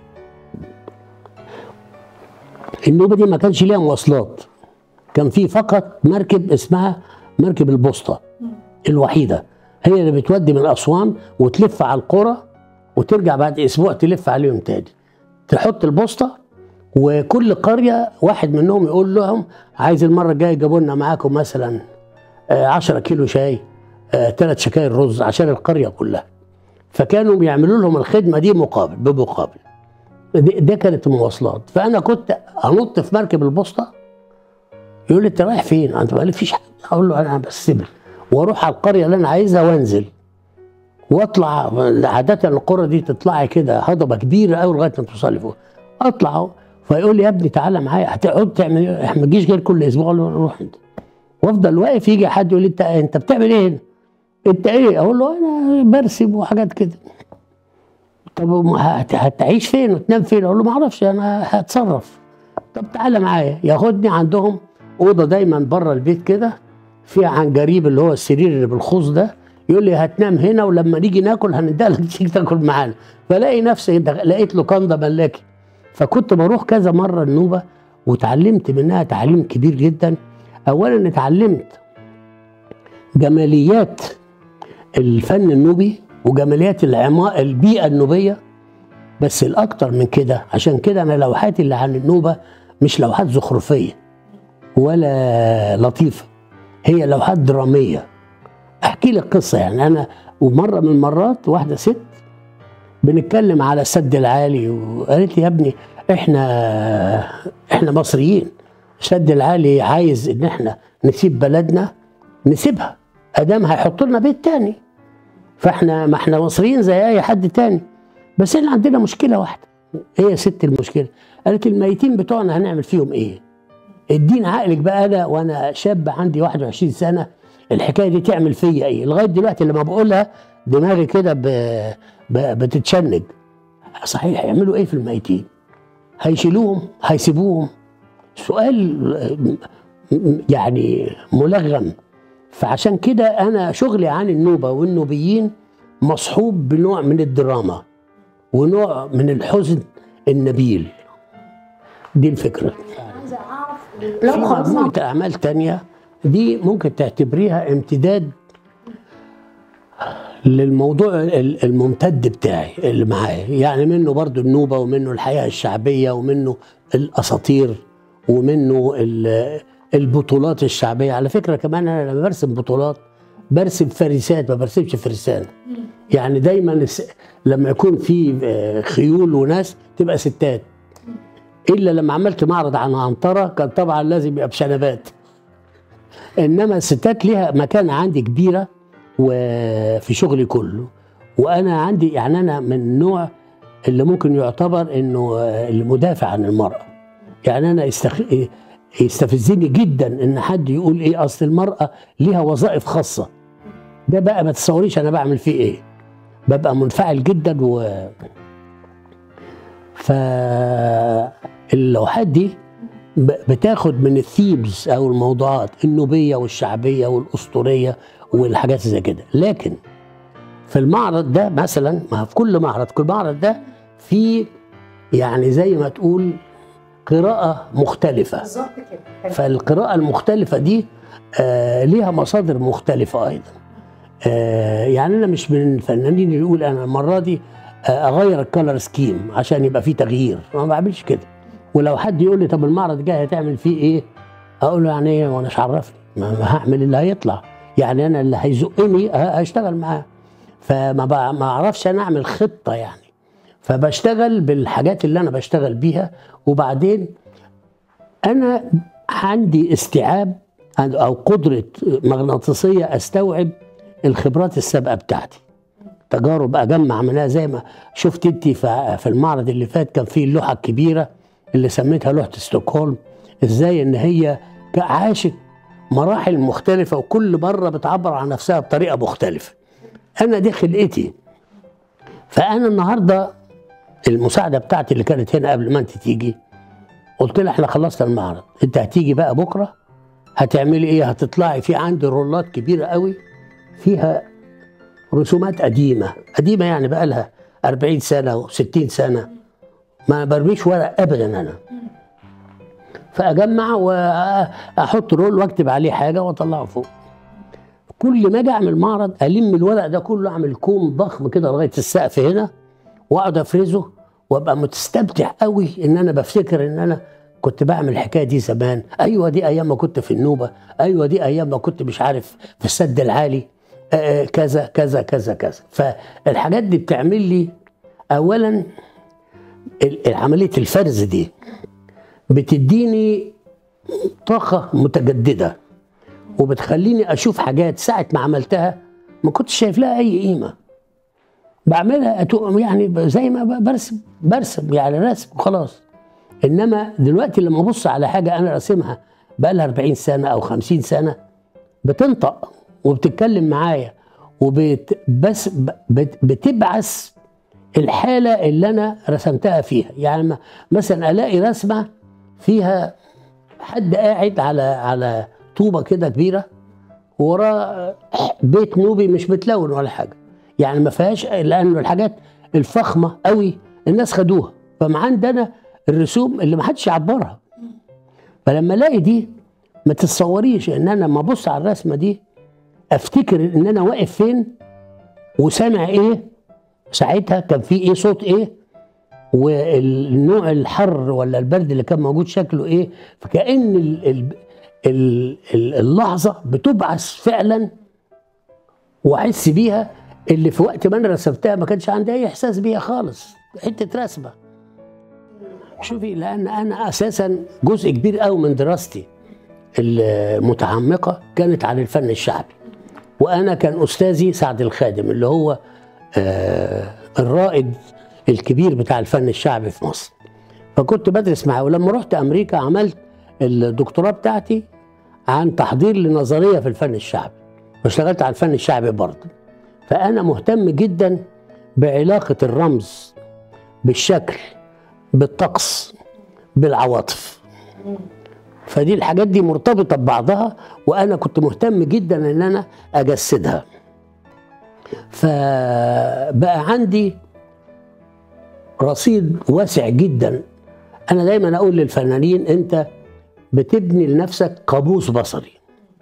النوبه دي ما كانش ليها مواصلات كان في فقط مركب اسمها مركب البوسطه الوحيده هي اللي بتودي من اسوان وتلف على القرى وترجع بعد اسبوع تلف عليهم تاني تحط البوسطه وكل قريه واحد منهم يقول لهم عايز المره الجايه جابوا لنا معاكم مثلا 10 كيلو شاي ثلاث شكاير رز عشان القريه كلها فكانوا بيعملوا لهم الخدمه دي مقابل بمقابل دي, دي كانت المواصلات فانا كنت انط في مركب البوسطه يقول لي انت رايح فين؟ انت ما فيش حاجه اقول له انا بسيبك واروح على القريه اللي انا عايزها وانزل واطلع عاده القرى دي تطلعي كده هضبه كبيره قوي لغايه ما توصلي فوق اطلع أهو. فيقول لي يا ابني تعالى معايا هتقعد تعمل ايه؟ احنا ما تجيش غير كل اسبوع اقول له روح انت وافضل واقف يجي حد يقول لي انت انت بتعمل ايه هنا؟ انت ايه؟ اقول له انا برسم وحاجات كده طب وما هت- هتعيش فين وتنام فين؟ اقول له ما اعرفش انا هتصرف طب تعالى معايا ياخدني عندهم اوضه دايما بره البيت كده فيها عنجريب اللي هو السرير اللي بالخوص ده يقول لي هتنام هنا ولما نيجي ناكل هنديها لك تيجي تاكل معانا فلاقي نفسي ده- لقيت له كنده ملاكي فكنت بروح كذا مره النوبه وتعلمت منها تعليم كبير جدا اولا اتعلمت جماليات الفن النوبي وجماليات العماء البيئه النوبيه بس الاكتر من كده عشان كده انا لوحاتي اللي عن النوبه مش لوحات زخرفيه ولا لطيفه هي لوحات دراميه احكي لك قصه يعني انا ومره من المرات واحده ست بنتكلم على السد العالي وقالت لي يا ابني احنا احنا مصريين السد العالي عايز ان احنا نسيب بلدنا نسيبها ادام هيحط لنا بيت تاني فاحنا ما احنا مصريين زي اي حد تاني بس احنا عندنا مشكله واحده ايه يا ست المشكله قالت الميتين بتوعنا هنعمل فيهم ايه ادينا عقلك بقى انا وانا شاب عندي 21 سنه الحكايه دي تعمل فيا ايه لغايه دلوقتي لما بقولها دماغي كده ب... ب... بتتشنج صحيح يعملوا ايه في الميتين هيشيلوهم هيسيبوهم سؤال يعني ملغم فعشان كده انا شغلي عن النوبه والنوبيين مصحوب بنوع من الدراما ونوع من الحزن النبيل دي الفكره عايزه اعرف في لو خلصنا مجموعة أعمال تانية دي ممكن تعتبريها امتداد للموضوع ال- الممتد بتاعي اللي معايا يعني منه برضو النوبة ومنه الحياة الشعبية ومنه الأساطير ومنه ال- البطولات الشعبية على فكرة كمان أنا لما برسم بطولات برسم فريسات ما برسمش فرسان يعني دايما الس- لما يكون في آه، خيول وناس تبقى ستات الا لما عملت معرض عن عنتره كان طبعا لازم يبقى بشنبات انما الستات ليها مكانه عندي كبيره وفي شغلي كله وانا عندي يعني انا من النوع اللي ممكن يعتبر انه آه، المدافع عن المراه يعني انا يستخ... يستفزني جدا ان حد يقول ايه اصل المراه ليها وظائف خاصه ده بقى ما تصوريش انا بعمل فيه ايه ببقى منفعل جدا و فاللوحات دي ب- بتاخد من الثيمز او الموضوعات النوبيه والشعبيه والاسطوريه والحاجات زي كده لكن في المعرض ده مثلا ما في كل معرض كل معرض ده في يعني زي ما تقول قراءه مختلفه بالظبط كده فالقراءة المختلفة دي آه ليها مصادر مختلفة أيضا آه يعني أنا مش من الفنانين اللي يقول أنا المرة دي آه أغير الكالر سكيم عشان يبقى فيه تغيير أنا ما بعملش كده ولو حد يقول لي طب المعرض الجاي هتعمل فيه إيه أقول له يعني إيه وأنا مش عرفني ما ما هعمل اللي هيطلع يعني أنا اللي هيزقني ه- هشتغل معاه فما بع- ما أعرفش أنا أعمل خطة يعني فبشتغل بالحاجات اللي أنا بشتغل بيها وبعدين انا عندي استيعاب او قدره مغناطيسيه استوعب الخبرات السابقه بتاعتي تجارب اجمع منها زي ما شفت انت في في المعرض اللي فات كان فيه اللوحه الكبيره اللي سميتها لوحه ستوكهولم ازاي ان هي عاشت مراحل مختلفه وكل مره بتعبر عن نفسها بطريقه مختلفه انا دي خلقتي فانا النهارده المساعده بتاعتي اللي كانت هنا قبل ما انت تيجي قلت لها احنا خلصنا المعرض انت هتيجي بقى بكره هتعملي ايه هتطلعي في عندي رولات كبيره قوي فيها رسومات قديمه قديمه يعني بقى لها 40 سنه و60 سنه ما برميش ورق ابدا انا فاجمع واحط رول واكتب عليه حاجه واطلعه فوق كل ما اجي اعمل معرض الم الورق ده كله اعمل كوم ضخم كده لغايه السقف هنا واقعد افرزه وابقى مستمتع قوي ان انا بفتكر ان انا كنت بعمل الحكايه دي زمان ايوه دي ايام ما كنت في النوبه ايوه دي ايام ما كنت مش عارف في السد العالي آه، كذا كذا كذا كذا فالحاجات دي بتعمل لي اولا ال- عمليه الفرز دي بتديني طاقه متجدده وبتخليني اشوف حاجات ساعه ما عملتها ما كنتش شايف لها اي قيمه بعملها أتو- يعني زي ما ب- برسم برسم يعني رسم وخلاص انما دلوقتي لما ابص على حاجه انا راسمها بقى لها 40 سنه او 50 سنه بتنطق وبتتكلم معايا وبت بس ب- بت بتبعث الحاله اللي انا رسمتها فيها يعني ما- مثلا الاقي رسمه فيها حد قاعد على على طوبه كده كبيره وراه بيت نوبي مش متلون ولا حاجه يعني ما فيهاش لانه الحاجات الفخمه قوي الناس خدوها فما عندنا الرسوم اللي ما حدش يعبرها فلما الاقي دي ما تتصوريش ان انا لما ابص على الرسمه دي افتكر ان انا واقف فين وسامع ايه ساعتها كان في ايه صوت ايه والنوع الحر ولا البرد اللي كان موجود شكله ايه فكأن ال- ال- ال- ال- اللحظة بتبعث فعلا واحس بيها اللي في وقت ما انا رسمتها ما كانش عندي اي احساس بيها خالص حتة رسمة شوفي لان انا اساسا جزء كبير قوي من دراستي المتعمقة كانت عن الفن الشعبي وانا كان استاذي سعد الخادم اللي هو آه، الرائد الكبير بتاع الفن الشعبي في مصر فكنت بدرس معاه ولما رحت امريكا عملت الدكتوراه بتاعتي عن تحضير لنظريه في الفن الشعبي واشتغلت على الفن الشعبي برضه فانا مهتم جدا بعلاقه الرمز بالشكل بالطقس بالعواطف فدي الحاجات دي مرتبطه ببعضها وانا كنت مهتم جدا ان انا اجسدها فبقى عندي رصيد واسع جدا انا دايما اقول للفنانين انت بتبني لنفسك قاموس بصري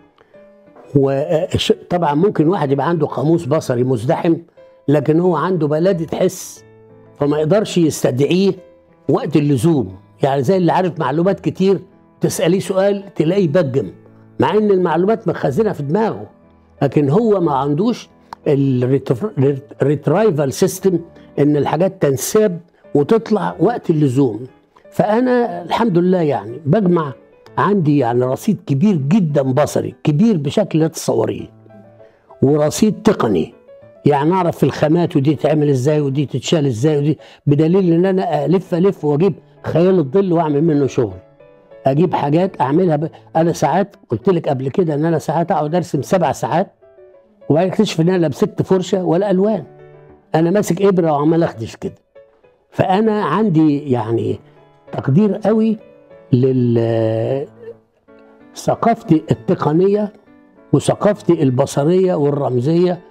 وطبعا ممكن واحد يبقى عنده قاموس بصري مزدحم لكن هو عنده بلادة حس فما يقدرش يستدعيه وقت اللزوم يعني زي اللي عارف معلومات كتير تسأليه سؤال تلاقيه بجم مع ان المعلومات مخزنها في دماغه لكن هو ما عندوش الريترايفال سيستم ان الحاجات تنساب وتطلع وقت اللزوم فانا الحمد لله يعني بجمع عندي يعني رصيد كبير جدا بصري كبير بشكل لا تتصوريه ورصيد تقني يعني اعرف في الخامات ودي تتعمل ازاي ودي تتشال ازاي ودي بدليل ان انا الف الف واجيب خيال الظل واعمل منه شغل اجيب حاجات اعملها ب... انا ساعات قلت لك قبل كده ان انا ساعات اقعد ارسم سبع ساعات وبعدين اكتشف ان انا لا مسكت فرشه ولا الوان انا ماسك ابره وعمال اخدش كده فانا عندي يعني تقدير قوي لل ثقافتي التقنيه وثقافتي البصريه والرمزيه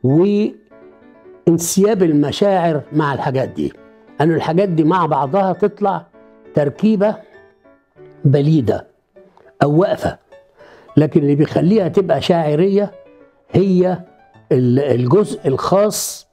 وانسياب المشاعر مع الحاجات دي ان الحاجات دي مع بعضها تطلع تركيبه بليده او واقفه لكن اللي بيخليها تبقى شاعريه هي الجزء الخاص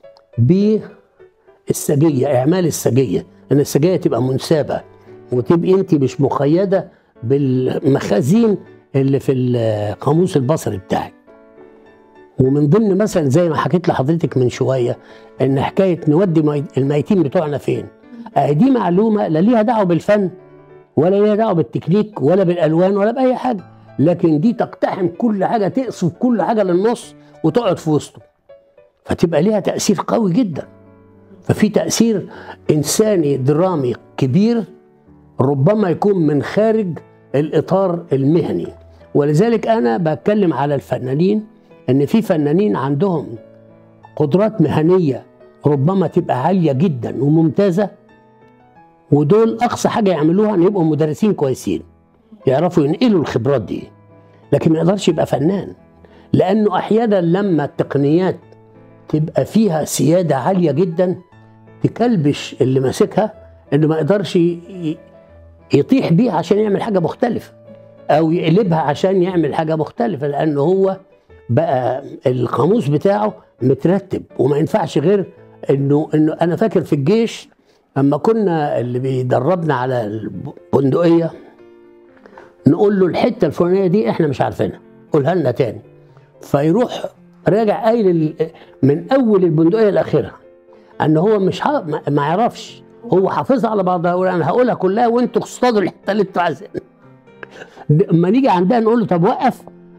بالسجيه اعمال السجيه ان السجيه تبقى منسابه وتبقي انت مش مقيده بالمخازين اللي في القاموس البصري بتاعك ومن ضمن مثلا زي ما حكيت لحضرتك من شويه ان حكايه نودي الميتين بتوعنا فين آه دي معلومه لا ليها دعوه بالفن ولا ليها دعوه بالتكنيك ولا بالالوان ولا باي حاجه لكن دي تقتحم كل حاجه تقصف كل حاجه للنص وتقعد في وسطه فتبقى ليها تاثير قوي جدا ففي تاثير انساني درامي كبير ربما يكون من خارج الاطار المهني ولذلك انا بتكلم على الفنانين ان في فنانين عندهم قدرات مهنيه ربما تبقى عاليه جدا وممتازه ودول اقصى حاجه يعملوها ان يبقوا مدرسين كويسين يعرفوا ينقلوا الخبرات دي لكن ما يقدرش يبقى فنان لانه احيانا لما التقنيات تبقى فيها سياده عاليه جدا تكلبش اللي ماسكها انه ما يقدرش يطيح بيها عشان يعمل حاجه مختلفه او يقلبها عشان يعمل حاجه مختلفه لانه هو بقى القاموس بتاعه مترتب وما ينفعش غير انه انه انا فاكر في الجيش اما كنا اللي بيدربنا على البندقيه نقول له الحته الفلانيه دي احنا مش عارفينها قولها لنا تاني فيروح راجع قايل من اول البندقيه لاخرها ان هو مش ها ما يعرفش هو حافظها على بعضها يقول انا هقولها كلها وانتوا اصطادوا الحته اللي انتوا عايزينها اما نيجي عندها نقول له طب وقف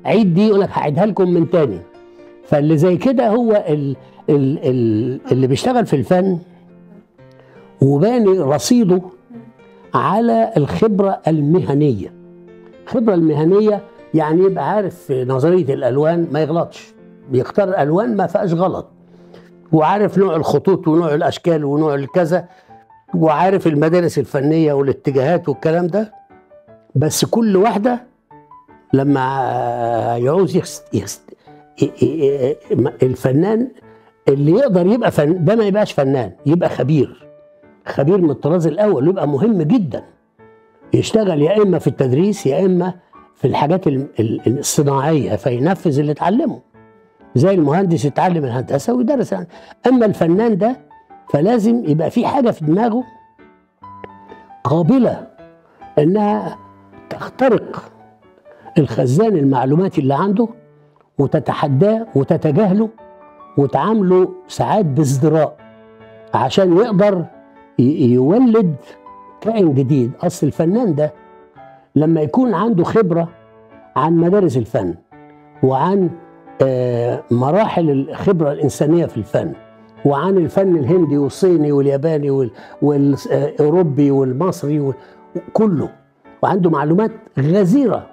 عيد دي يقول لك هعيدها لكم من تاني فاللي زي كده هو ال ال ال اللي بيشتغل في الفن وباني رصيده على الخبرة المهنية الخبرة المهنية يعني يبقى عارف في نظرية الألوان ما يغلطش بيختار ألوان ما فيهاش غلط وعارف نوع الخطوط ونوع الأشكال ونوع الكذا وعارف المدارس الفنية والاتجاهات والكلام ده بس كل واحدة لما يعوز يخست يخست الفنان اللي يقدر يبقى فن ده ما يبقاش فنان يبقى خبير خبير من الطراز الاول يبقى مهم جدا يشتغل يا اما في التدريس يا اما في الحاجات ال- ال- الصناعيه فينفذ اللي اتعلمه زي المهندس يتعلم الهندسه ويدرس يعني. اما الفنان ده فلازم يبقى في حاجه في دماغه قابله انها تخترق الخزان المعلوماتي اللي عنده وتتحداه وتتجاهله وتعامله ساعات بازدراء عشان يقدر ي- يولد كائن جديد اصل الفنان ده لما يكون عنده خبره عن مدارس الفن وعن آه، مراحل الخبره الانسانيه في الفن وعن الفن الهندي والصيني والياباني وال- والاوروبي والمصري وال- كله وعنده معلومات غزيره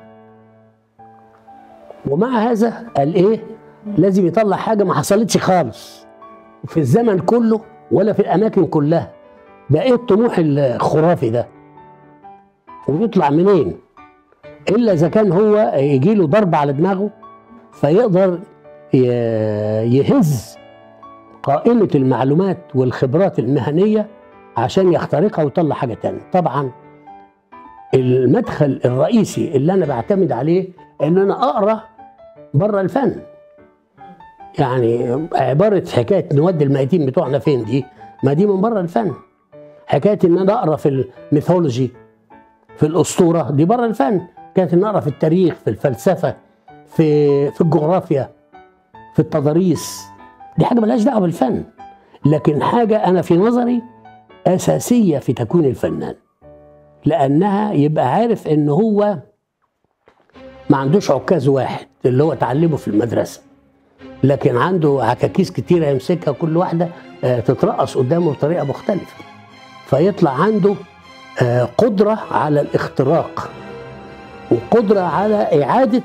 ومع هذا قال ايه لازم يطلع حاجه ما حصلتش خالص في الزمن كله ولا في الاماكن كلها ده ايه الطموح الخرافي ده ويطلع منين الا اذا كان هو يجي له ضرب على دماغه فيقدر ي- يهز قائمه المعلومات والخبرات المهنيه عشان يخترقها ويطلع حاجه تانية طبعا المدخل الرئيسي اللي انا بعتمد عليه ان انا اقرا بره الفن يعني عباره حكايه نودي الميتين بتوعنا فين دي ما دي من بره الفن حكايه ان انا اقرا في الميثولوجي في الاسطوره دي بره الفن كانت ان اقرا في التاريخ في الفلسفه في في الجغرافيا في التضاريس دي حاجه ملهاش دعوه بالفن لكن حاجه انا في نظري اساسيه في تكوين الفنان لانها يبقى عارف ان هو ما عندوش عكاز واحد اللي هو اتعلمه في المدرسه لكن عنده عكاكيز كتيره يمسكها كل واحده آه، تترقص قدامه بطريقه مختلفه فيطلع عنده آه، قدره على الاختراق وقدره على اعاده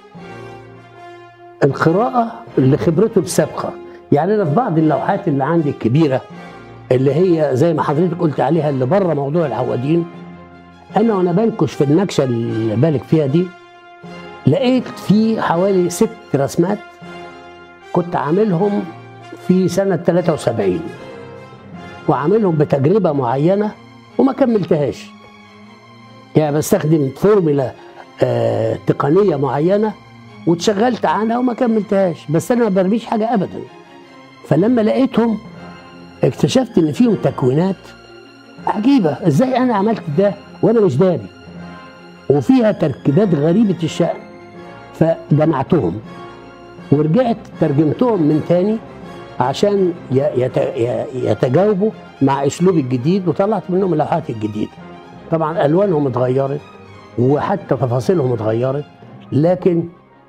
القراءه لخبرته السابقه يعني انا في بعض اللوحات اللي عندي الكبيره اللي هي زي ما حضرتك قلت عليها اللي بره موضوع العوادين انا وانا بنكش في النكشه اللي بالك فيها دي لقيت في حوالي ست رسمات كنت عاملهم في سنة 73 وعاملهم بتجربة معينة وما كملتهاش يعني بستخدم فورمولا آه تقنية معينة واتشغلت عنها وما كملتهاش بس أنا ما برميش حاجة أبدا فلما لقيتهم اكتشفت إن فيهم تكوينات عجيبة إزاي أنا عملت ده وأنا مش داري وفيها تركيبات غريبة الشأن فجمعتهم ورجعت ترجمتهم من تاني عشان ي- يت- ي- يتجاوبوا مع اسلوبي الجديد وطلعت منهم اللوحات الجديده طبعا الوانهم اتغيرت وحتى تفاصيلهم اتغيرت لكن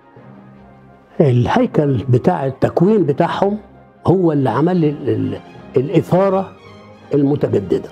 الهيكل بتاع التكوين بتاعهم هو اللي عمل لي ال- ال- الاثاره المتجدده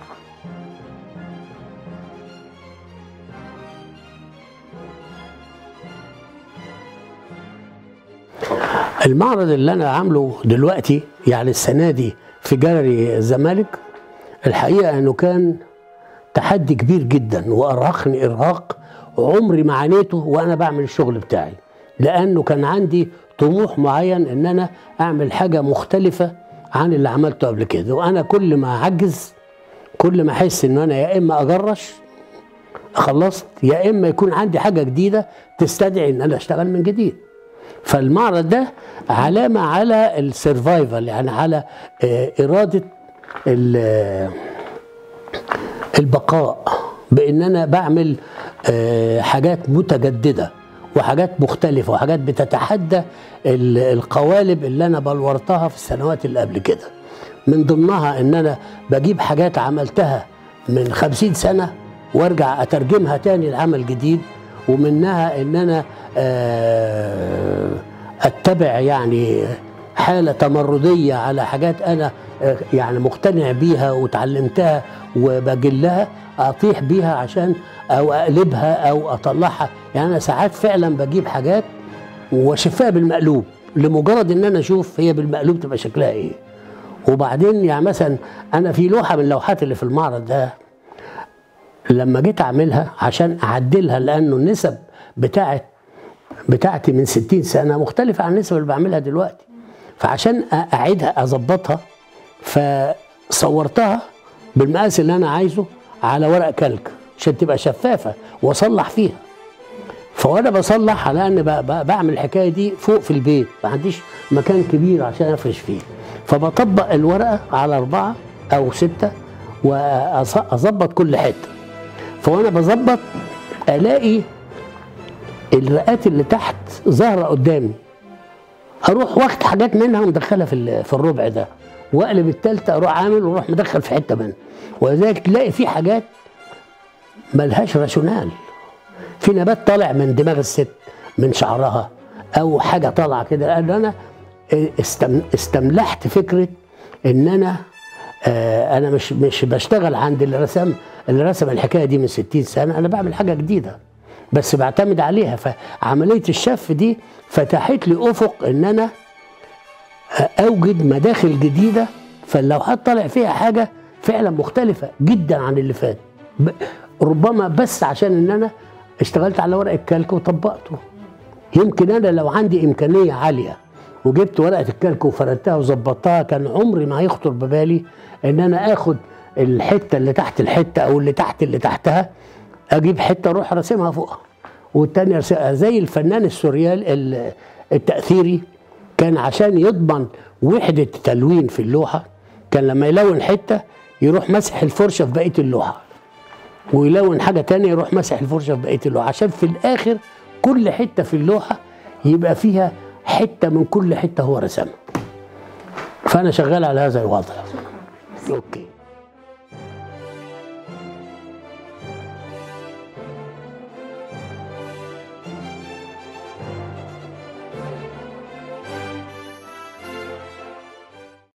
المعرض اللي انا عامله دلوقتي يعني السنه دي في جاليري الزمالك الحقيقه انه كان تحدي كبير جدا وارهقني ارهاق عمري ما عانيته وانا بعمل الشغل بتاعي لانه كان عندي طموح معين ان انا اعمل حاجه مختلفه عن اللي عملته قبل كده وانا كل ما اعجز كل ما احس ان انا يا اما اجرش خلصت يا اما يكون عندي حاجه جديده تستدعي ان انا اشتغل من جديد فالمعرض ده علامه على السرفايفل يعني على آه، اراده ال- البقاء بان انا بعمل آه، حاجات متجدده وحاجات مختلفه وحاجات بتتحدى ال- القوالب اللي انا بلورتها في السنوات اللي قبل كده من ضمنها ان انا بجيب حاجات عملتها من خمسين سنه وارجع اترجمها تاني لعمل جديد ومنها ان انا آه، اتبع يعني حاله تمرديه على حاجات انا آه، يعني مقتنع بيها وتعلمتها وبجلها اطيح بيها عشان او اقلبها او اطلعها يعني انا ساعات فعلا بجيب حاجات واشوفها بالمقلوب لمجرد ان انا اشوف هي بالمقلوب تبقى شكلها ايه وبعدين يعني مثلا انا في لوحه من اللوحات اللي في المعرض ده لما جيت اعملها عشان اعدلها لانه النسب بتاعت بتاعتي من 60 سنه مختلفه عن النسب اللي بعملها دلوقتي فعشان أ- اعيدها اظبطها فصورتها بالمقاس اللي انا عايزه على ورق كلك عشان تبقى شفافه واصلح فيها فوانا بصلح على ان ب- ب- بعمل الحكايه دي فوق في البيت ما عنديش مكان كبير عشان افرش فيه فبطبق الورقه على اربعه او سته واظبط كل حته فوانا بظبط الاقي الرقات اللي تحت ظاهره قدامي اروح واخد حاجات منها ومدخلها في ال- في الربع ده واقلب التالتة اروح عامل واروح مدخل في حته منها ولذلك تلاقي في حاجات ملهاش راشونال في نبات طالع من دماغ الست من شعرها او حاجه طالعه كده لان انا استم استملحت فكره ان انا آه انا مش مش بشتغل عند اللي رسم اللي رسم الحكايه دي من 60 سنه انا بعمل حاجه جديده بس بعتمد عليها فعمليه الشف دي فتحت لي افق ان انا اوجد مداخل جديده فاللوحات طالع فيها حاجه فعلا مختلفه جدا عن اللي فات ب- ربما بس عشان ان انا اشتغلت على ورق الكلك وطبقته يمكن انا لو عندي امكانيه عاليه وجبت ورقه الكلك وفردتها وظبطتها كان عمري ما هيخطر ببالي ان انا اخد الحته اللي تحت الحته او اللي تحت اللي تحتها اجيب حته اروح راسمها فوقها والتانية أرسمها زي الفنان السوريال ال- التاثيري كان عشان يضمن وحده تلوين في اللوحه كان لما يلون حته يروح مسح الفرشه في بقيه اللوحه ويلون حاجه تانية يروح مسح الفرشه في بقيه اللوحه عشان في الاخر كل حته في اللوحه يبقى فيها حته من كل حته هو رسمها فانا شغال على هذا الوضع اوكي